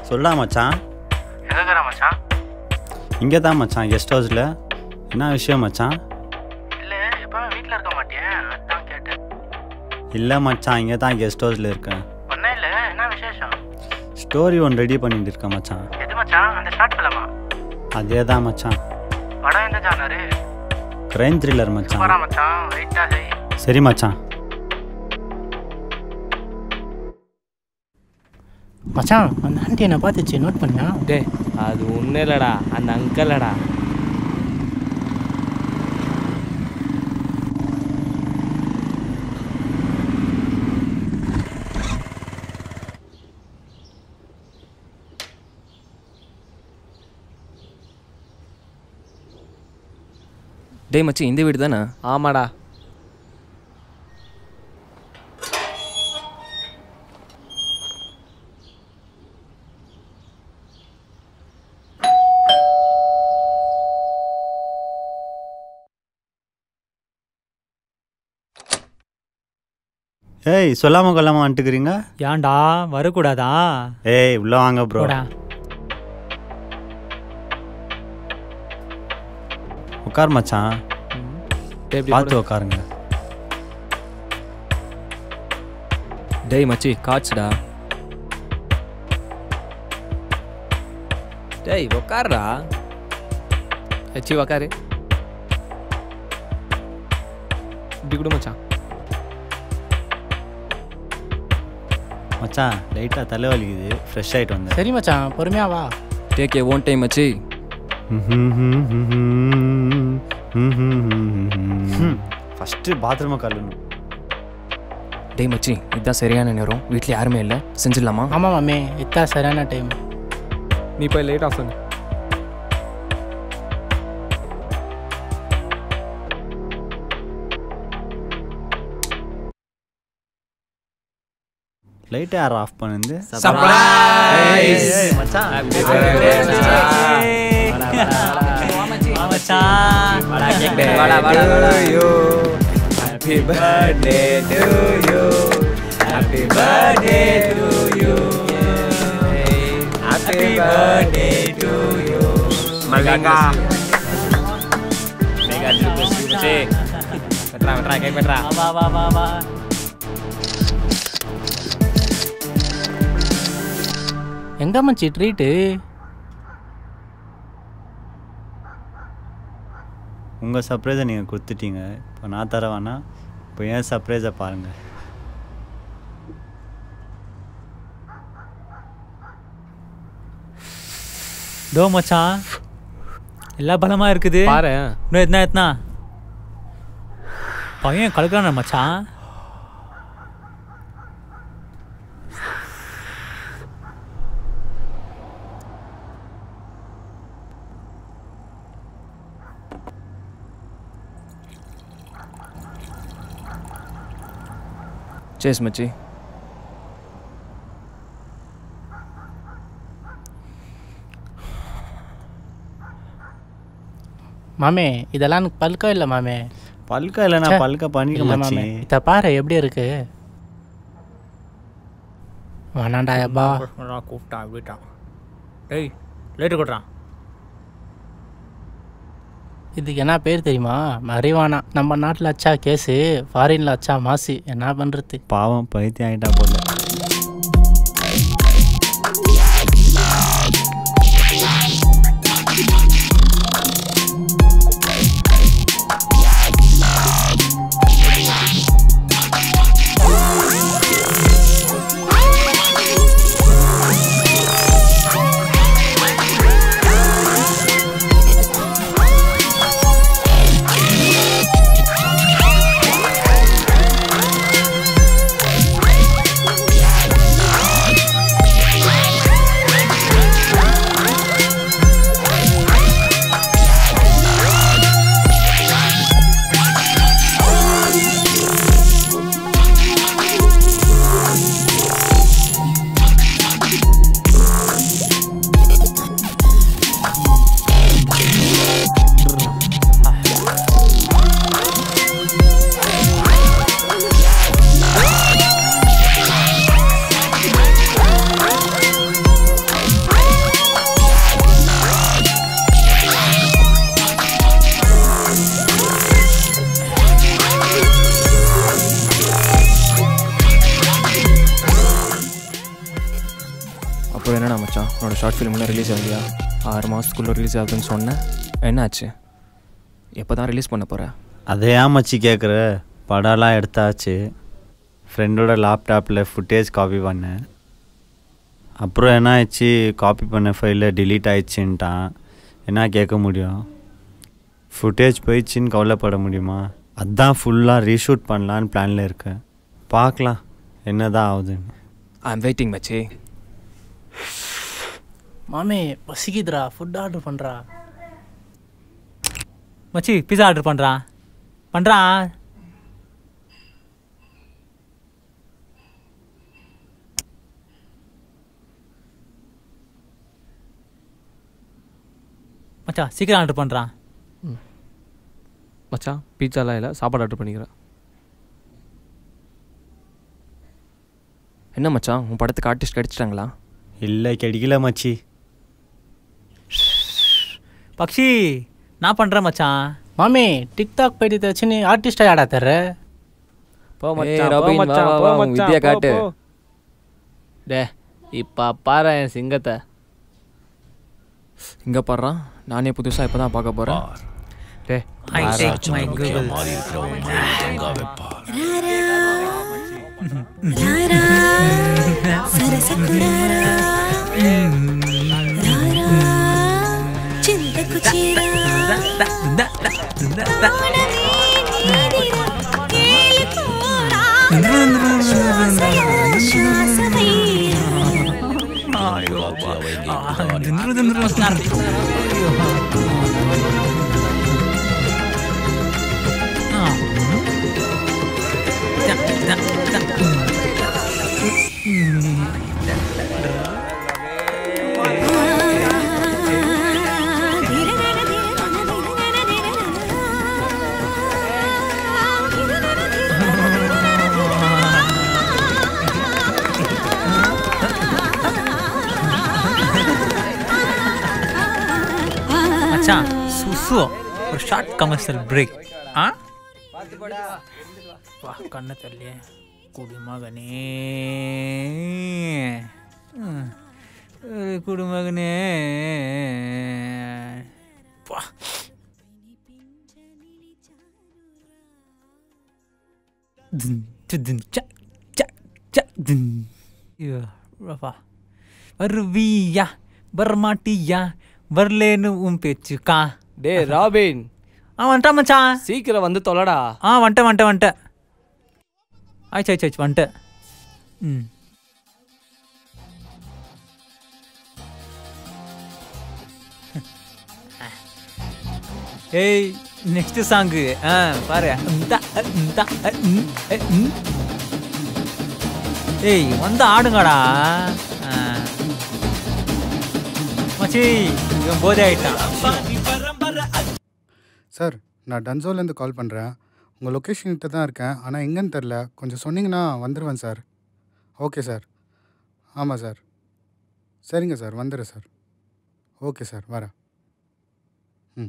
சொல்லா மச்சான் எங்கக்கறா மச்சான் இங்கே தான் மச்சான் கெஸ்ட் ஹவுஸில் என்ன விஷயம் மச்சான் இல்லை எப்பவுமே வீட்டில் இருக்க மாட்டியே அதான் கேட்டேன் இல்லை மச்சான் இங்கே தான் கெஸ்ட் ஹவுஸில் இருக்கேன் ஒன்றும் இல்லை என்ன விசேஷம் ஸ்டோரி ஒன்று ரெடி பண்ணிட்டு இருக்கேன் மச்சான் எது மச்சான் அந்த ஷார்ட் ஃபிலிமா அதே தான் மச்சான் படம் எந்த ஜானரு கிரைம் த்ரில்லர் மச்சான் சூப்பரா மச்சான் வெயிட்டாக செய் சரி மச்சான் மச்சான் அந்த ஆண்டி என்னை பார்த்துச்சு நோட் பண்ணியா டே அது ஒன்றும் இல்லைடா அந்த அங்கிளடா டேய் மச்சி இந்த வீடு தானே ஆமாடா ஏய் சொல்லாம கொல்லாம வந்துட்டுக்கிறீங்க ஏன்டா வரக்கூடாதா ஏய் உள்ள வாங்க ப்ரோ போடா உட்கார் மச்சான் டேய் இப்படி பார்த்து போடு. உட்காருங்க டேய் மச்சி காட்ஸ்டா டேய் உக்காருடா வச்சு உக்காரு இப்படி கொடு மச்சான் மச்சான் லைட்டாக தலைவலிக்குது ஃப்ரெஷ் ஆகிட்டு வந்தேன் சரி மச்சான் பொறுமையா வா டேக் ஏ ஒன் டைம் மச்சி ஃபஸ்ட்டு பாத்ரூமை கழுவணும் டேய் மச்சி இதுதான் சரியான நேரம் வீட்டில் யாருமே இல்லை செஞ்சிடலாமா ஆமாம் மாமே இதான் சரியான டைம் நீ போய் லேட் ஆஃப் பண்ணு லைட்டை யார் ஆஃப் பண்ணுது happy birthday to you happy birthday to you happy birthday to you Mallika mega trip மச்சி பெட்ரா பெட்ரா கேக் பெட்ரா வா வா வா வா எங்க மச்சி ட்ரீட்டு உங்கள் சர்ப்ரைஸை நீங்கள் கொடுத்துட்டீங்க இப்போ நான் தர வேணா இப்போ ஏன் சர்ப்ரைஸை பாருங்கள் தோ மச்சான் எல்லா பலமா இருக்குது பாரு இன்னும் எத்தனா எத்தனா பையன் கலக்குறான மச்சான் சேஸ் மச்சி மாமே இதெல்லாம் எனக்கு பல்கா இல்லை மாமே பல்கா இல்லைண்ணா ச்சே. பல்கா பண்ணிக்க இல்லை மாச்சி மாமே இதை பாரு எப்படி இருக்கு வேணாண்டா எப்பா கூப்பிட்டான் விட்டான் டேய் லேட்டு கொடுறான் இதுக்கு என்ன பேர் தெரியுமா மறைவானா நம்ம நாட்டில் அச்சா கேஸு ஃபாரினில் அச்சா மாசு என்ன பண்ணுறது பாவம் பைத்தியம் ஆகிட்டா போல Thank என்னடா மச்சான் உன்னோட ஷார்ட் ஃபிலிம்லாம் ரிலீஸ் ஆகலையா ஆறு மாதத்துக்குள்ளே ரிலீஸ் ஆகுதுன்னு சொன்னேன் என்னாச்சு எப்போ தான் ரிலீஸ் பண்ண போகிற அதை ஏன் மச்சி கேட்குற படம்லாம் எடுத்தாச்சு ஃப்ரெண்டோட லேப்டாப்பில் ஃபுட்டேஜ் காப்பி பண்ணேன் அப்புறம் என்ன ஆயிடுச்சு காப்பி பண்ண ஃபைலில் delete ஆயிடுச்சுன்ட்டான் என்ன கேட்க முடியும் ஃபுட்டேஜ் போயிடுச்சின்னு கவலைப்பட முடியுமா அதான் ஃபுல்லாக ரீஷூட் பண்ணலான்னு பிளானில் இருக்கேன் பார்க்கலாம் என்ன தான் ஆகுதுன்னு ஐ எம் வெயிட்டிங் மச்சி மாமே பசிக்குதுடா ஃபுட் ஆர்டர் பண்ணுறா மச்சி பிஸா ஆர்டர் பண்ணுறான் பண்ணுறான் மச்சான் சீக்கிரம் ஆர்டர் பண்ணுறான் மச்சான் பீட்சாலாம் இல்லை சாப்பாடு ஆர்டர் பண்ணிக்கிறேன் என்ன மச்சான் உன் படத்துக்கு ஆர்டிஸ்ட் கிடைச்சிட்டாங்களா இல்லை கிடைக்கல மச்சி பக்ஷி நான் பண்ணுறேன் மச்சான் மாமி டிக்டாக் பேடி வச்சுன்னு ஆர்டிஸ்டாக ஆடா தர்ற போ ஏய், மச்சான் போ ராபின், வா, மச்சான் வா, போ வா, உன் மச்சான் வித்தியை போ, காட்டு. போ. டே இப்போ பாரு என் சிங்கத்தை இங்கே பாடுறான் நானே புதுசாக இப்போ தான் பார்க்க போகிறேன் டே ஐ டேக் மை கூகுள் மச்சான் சுசு ஒரு ஷார்ட் கமர்ஷியல் பிரேக் ஆ வா கண்ணை தள்ளியே குடிமகனே ம். ஒரு குடிமகனே வா Dun, dun, dun, cha, cha, cha, dun. ஐயோ, ரஃபா. வருவியா வரமாட்டியா வரலேன்னு உன் பேச்சுக்கா டே ராபின் ஆ வந்துட்டான் மச்சான் சீக்கிரம் வந்து தொலைடா ஆ வந்துட்டேன் வந்துட்டேன் வந்துட்டேன் ஆயிடுச்சு ஆயிடுச்சு ஆயிடுச்சு வந்துட்டேன் ம் ஏய் நெக்ஸ்ட் சாங்கு ஆ பாரு இந்தா, அ, இந்தா, அ, ம், அ, ம். ஏய் வந்து ஆடுங்கடா ஆ. மச்சி இவன் போதை ஆயிட்டான் சார் நான் டன்சோலேருந்து கால் பண்ணுறேன் உங்கள் லொக்கேஷன் கிட்ட தான் இருக்கேன் ஆனால் எங்கேன்னு தெரில கொஞ்சம் சொன்னீங்கன்னா வந்துடுவேன் சார் ஓகே சார் ஆமாம் சார் சரிங்க சார் வந்துடுறேன் சார் ஓகே சார் வரேன் ம்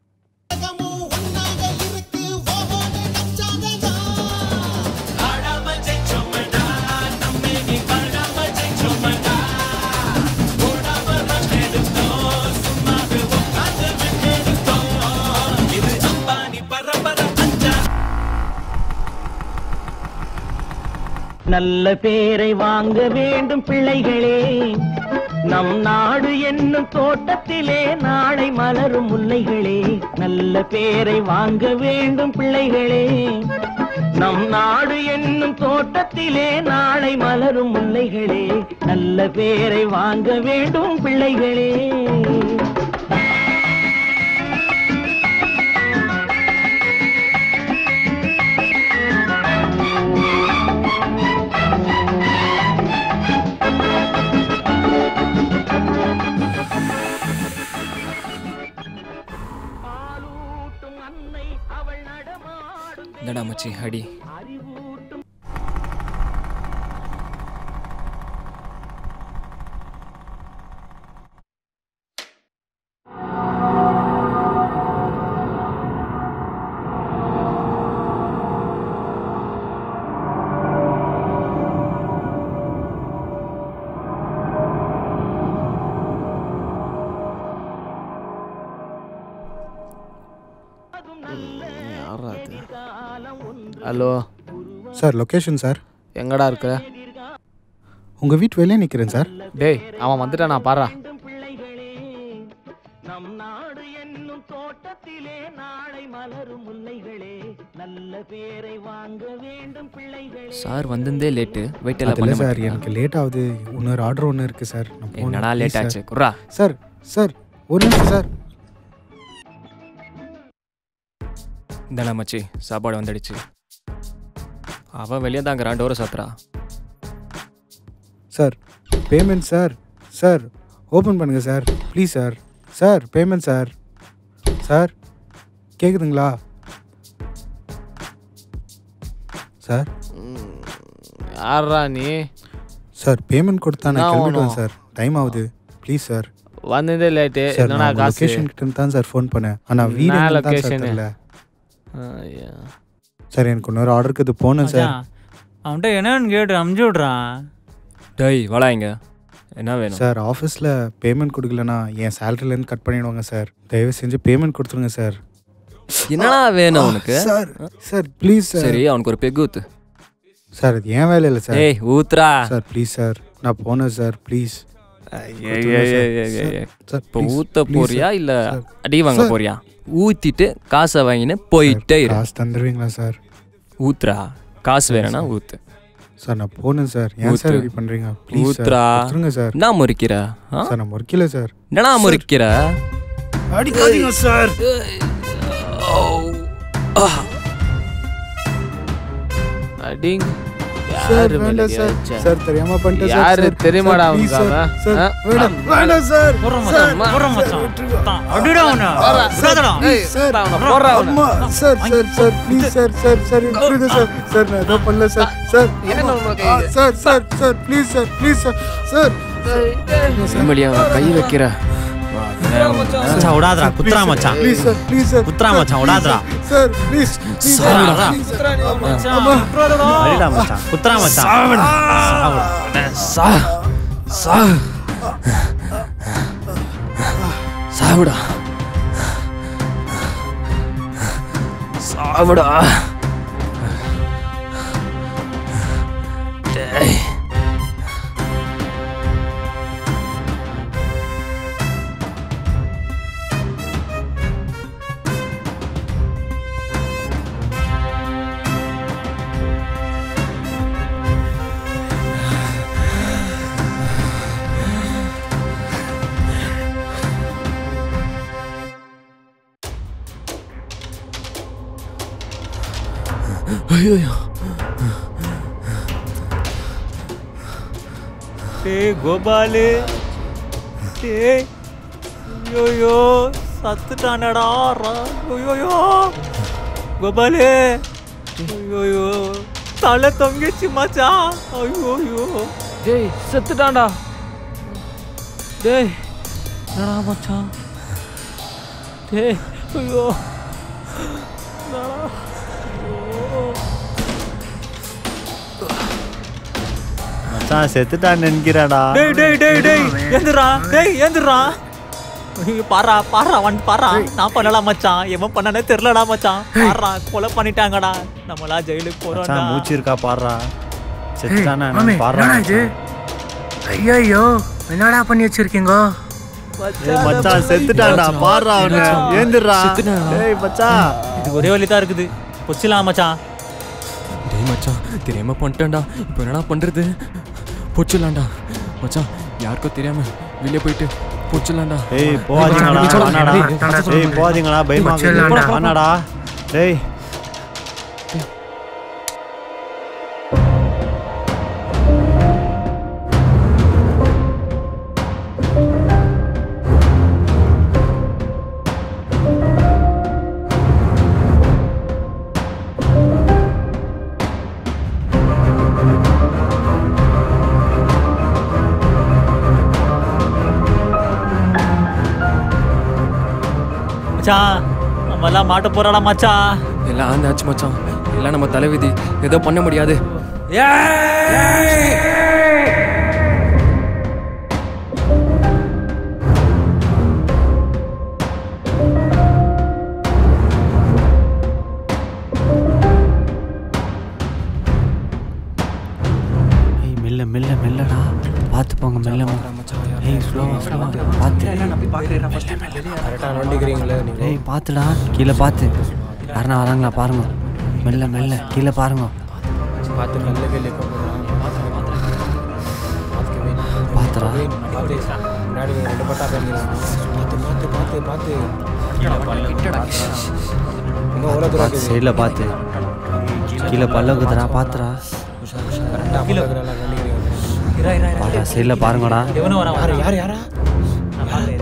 நல்ல பேரை வாங்க வேண்டும் பிள்ளைகளே நம் நாடு என்னும் தோட்டத்திலே நாளை மலரும் முல்லைகளே நல்ல பேரை வாங்க வேண்டும் பிள்ளைகளே நம் நாடு என்னும் தோட்டத்திலே நாளை மலரும் முல்லைகளே நல்ல பேரை வாங்க வேண்டும் பிள்ளைகளே இந்தடா மச்சி அடி ஹலோ சார் லொக்கேஷன் சார் எங்கடா இருக்கிற உங்கள் வீட்டு வெளியே நிற்கிறேன் சார் டேய் அவன் வந்துட்டான் நான் பாடுறா நம் நாடு என்னும் தோட்டத்திலே நாளை மலரும் முல்லைகளே நல்ல பேரை வாங்க வேண்டும் பிள்ளைகளே சார் வந்திருந்தே லேட்டு வெயிட் எல்லாம் அதில் பண்ண சார் மாட்டீங்களா? எனக்கு லேட் ஆகுது இன்னொரு ஆர்டர் ஒன்று இருக்குது சார் நான் போகணும். என்னடா Please லேட் சார். ஆச்சு குர்ரா சார் சார் ஒரு நிமிஷம் சார் இந்தாண்ணா மச்சி சாப்பாடு வந்துடுச்சு அவன் வெளியே தாங்கிறான் டோரை சாத்துறா sir payment sir sir open பண்ணுங்க sir please sir sir payment sir sir கேட்குதுங்களா சார் யாரா நீ சார் பேமெண்ட் கொடுத்தா நான் நான் கிளம்பிடுவேன் ஆகணும். சார் டைம் ஆகுது ப்ளீஸ் சார் வந்ததே லேட்டு சார் என்னடா நான் காசு லொக்கேஷன் கிட்ட இருந்து தான் சார் ஃபோன் பண்ணேன் ஆனால் வீடு நான் எங்கன்னு தான் சார் location. தெரியல ஐயா. சார் எனக்கு இன்னொரு ஆர்டருக்கு இது போகணும் சார் மச்சான், அவன்கிட்ட என்னன்னு கேட்டு அமுச்சு விட்றான் டேய் வாடா இங்க என்ன வேணும் சார் ஆஃபீஸில் பேமெண்ட் கொடுக்கலனா என் சேலரிலேருந்து கட் பண்ணிடுவாங்க சார் தயவு செஞ்சு பேமெண்ட் கொடுத்துருங்க சார் என்னடா வேணும் உனக்கு சார் சார் ப்ளீஸ் சார் சரி அவனுக்கு ஒரு பெக் ஊத்து சார் அது ஏன் வேலை இல்லை சார் ஏய் ஊத்துறா சார் ப்ளீஸ் சார் நான் போனேன் சார் ப்ளீஸ் ஏய், ஏய், ஏய், ஏய், ஏய், ஏய். சார் இப்போ please, ஊத்த please, போறியா sir. இல்ல Sir. அடி வாங்க Sir. போறியா ஊத்திட்டு காசை வாங்கின்னு போயிட்டே இரு காசு தந்துடுவீங்களா சார் ஊத்துறா காசு வேணும்னா ஊத்து சார் நான் போனேன் சார் ஏன் சார் ஊத்து. இப்படி பண்றீங்க ப்ளீஸ் சார் ஊத்துறா கொடுத்துருங்க சார் என்ன முறிக்கிற ஆ? சார் நான் முறைக்கல சார் என்னடா முறிக்கிற அடிக்காதீங்க சார் அடிங் சார் யாரு மேல வேண்டாம் சார் அடிச்சா? சார் தெரியாம பண்ணிட்டேன் சார் யாரு சார், தெரியுமாடா சார், please உனக்கு சார், அவன்? சார் ஆ? வேண்டாம் வேண்டாம் சார் போடுற சார், மச்சான் போடுற மச்சான் தான், அடிடா அவனை விடாதடா. சார் அவனை போடுறா அவனை. அம்மா sir sir sir please sir sir sir விட்டுருங்க சார் சார் நான் எதுவும் பண்ணல சார் சார் ஏன் நம்ம கை ஆ, sir sir sir please sir please sir sir செம்மலியா கை வைக்கிற மச்சான் விடாதடா குத்துறா மச்சான் ப்ளீஸ் சார் ப்ளீஸ் சார் குத்துறா மச்சான் விடாதடா சார் ப்ளீஸ் ப்ளீஸ் சாவுடா. அம்மா அடிடா மச்சான் குத்துறா மச்சான் சா சா சாவுடா சாவுடா டேய் ஐயோ டேய் கோபாலு டேய் ஐயோயோ சத்துட்டானடா ஐயோயோ கோபாலு ஐயோயோ தலை தொங்கிச்சு மச்சான் ஐயோயோ டேய் செத்துட்டான்டா டேய் என்னடா மச்சான் டேய் ஐயோ என்னடா? ஐயோ. மச்சான் செத்துட்டான்னு நினைக்கிறாடா டேய் டேய் டேய் டேய் ஏந்துடா டேய் ஏந்துடா ஐயோ, பாரா பாரா வந்து பாரா நான் பண்ணலா மச்சான் எவன் பண்ணனே தெரியலடா மச்சான் பாரா கொலை பண்ணிட்டாங்கடா நம்மளா ஜெயிலுக்கு போறோம்டா மச்சான் மூச்சு இருக்கா பாடுறா செத்துட்டானா மாமி பாடுறா என்னடா இது ஐயோ என்னடா பண்ணி வச்சிருக்கீங்க ஏய் மச்சான் செத்துட்டான்டா பாடுறா அவனு ஏந்திரா ஏய் மச்சான் இது ஒரே வழி தான் இருக்குது பொச்சிலாம் மச்சான் டேய் மச்சான் தெரியாம பண்ணிட்டேன்டா இப்போ என்னடா பண்றது பொச்சிடலாம்டா மச்சான் யாருக்கோ தெரியாம வெளியே போயிட்டு பொச்சிடலாம்டா ஏய் போகாதீங்களா மச்சான், வானாடா மச்சான், ஏய் போகாதீங்களா பயமா மச்சான், இருக்குது. வேண்டாம். வானாடா டேய் மச்சான் நம்மலாம் மாட்ட போறாடா மச்சான் எல்லாம் ஆந்தாச்சு மச்சான் எல்லாம் நம்ம தலைவிதி ஏதோ பண்ண முடியாது பார்த்து கரெக்டாக நோண்டிக்கிறீங்களே நீங்கள் டேய் பார்த்துடா கீழே பார்த்து யாருன்னா வராங்களா பாருங்க மெல்ல மெல்ல கீழே பாருங்க பார்த்து கல்லு கல்லு பார்த்துடா முன்னாடி ரெண்டு பட்டா பண்ணிடலாம் பார்த்து பார்த்து பார்த்து பார்த்து இன்னும் எவ்வளோ தூரம் இருக்குது சைடில் பார்த்து கீழே பல்ல குத்துறா பார்த்துடா கரெக்டாக பக்கத்தில் நோண்டிக்கிறீங்க பாடா சைடில் பாருங்கடா எவனும் வரான் யார் யார் யாரா நான் பார்க்கிறேன்.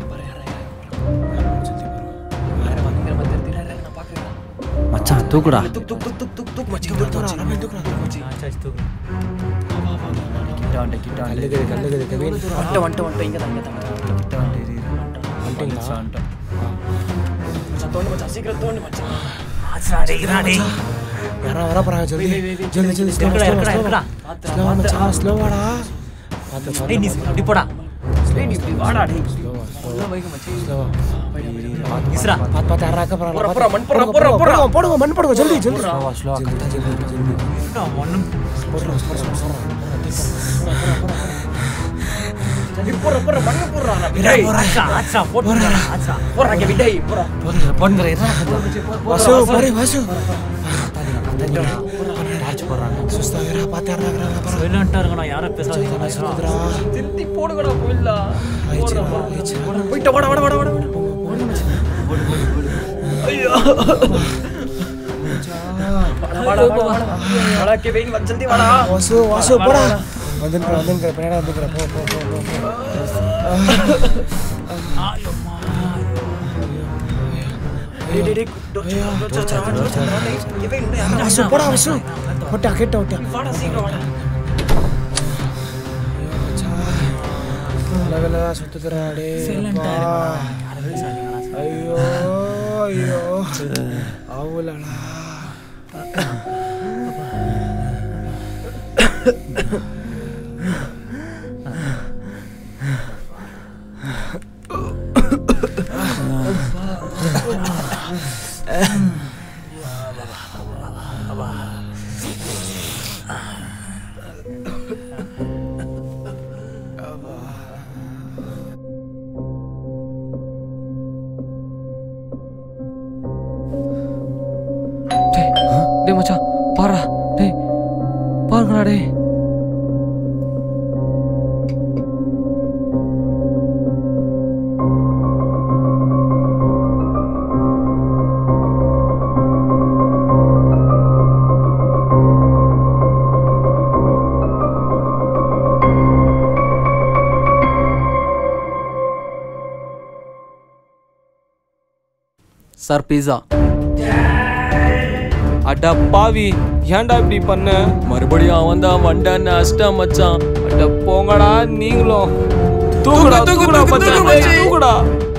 மச்சான் தூக்குடா சரி, தூக்கு. கல்லுக்குது கல்லுக்குது கவின் வந்துட்டீங்களா யாரா வர போறாங்க ஜல்தி ஜல்தி ஜல்தி ஸ்லோ இருக்குடா, இருக்குடா, இருக்குடா. ஸ்லோ மச்சான் ஸ்லோவாடா பார்த்து டேய், நீ அப்படி போடா ஸ்லோவா இஸ்ரா பார்த்து பார்த்து யாரா அக்கா போறாங்க மண் போடுங்க போடுங்க போடுங்க மண் போடுங்க ஜல்தி ஜல்தி ஒன்றும் ஆச்சா ஆச்சா போட்டு ஆச்சா வாசு போறே வாசு டார்ச் போடுறாங்க சுஸ்தா வேற பார்த்து யாரா வராங்க பாரு சைலண்டா இருக்கணும் யாரும் பேசாதீங்க சுத்துறா போடுங்கடா போயிடல ஆயிடுச்சு ஆயிடுச்சு போயிட்ட வாடா வாடா வாடா வாடா வாடா கெவின் வந்து ஜல்தி வாடா வாசு வாசு போடா வந்துருக்க வந்துருக்க பின்னாடி வந்துருக்க போ போ போ போ டேய் டேய் டேய் கெவின் வாசு போடா வாசு ஒட்டா கேட்ட ஒட்டா வாடா சீக்கிரம் வாடா லெவல சுத்துறா டே ஐயோ ஐயோ அவுலடா டேய் டேய் மச்சான் பாருடா டேய் பாருங்கடா டேய் சார் பீஸா அடா பாவி ஏன்டா இப்படி பண்ண மறுபடியும் அவன் தான் வண்டான்னு அஷ்டா மச்சான் அட போங்கடா நீங்களும் தூக்குடா தூக்குடா மச்சான் டேய், தூக்குடா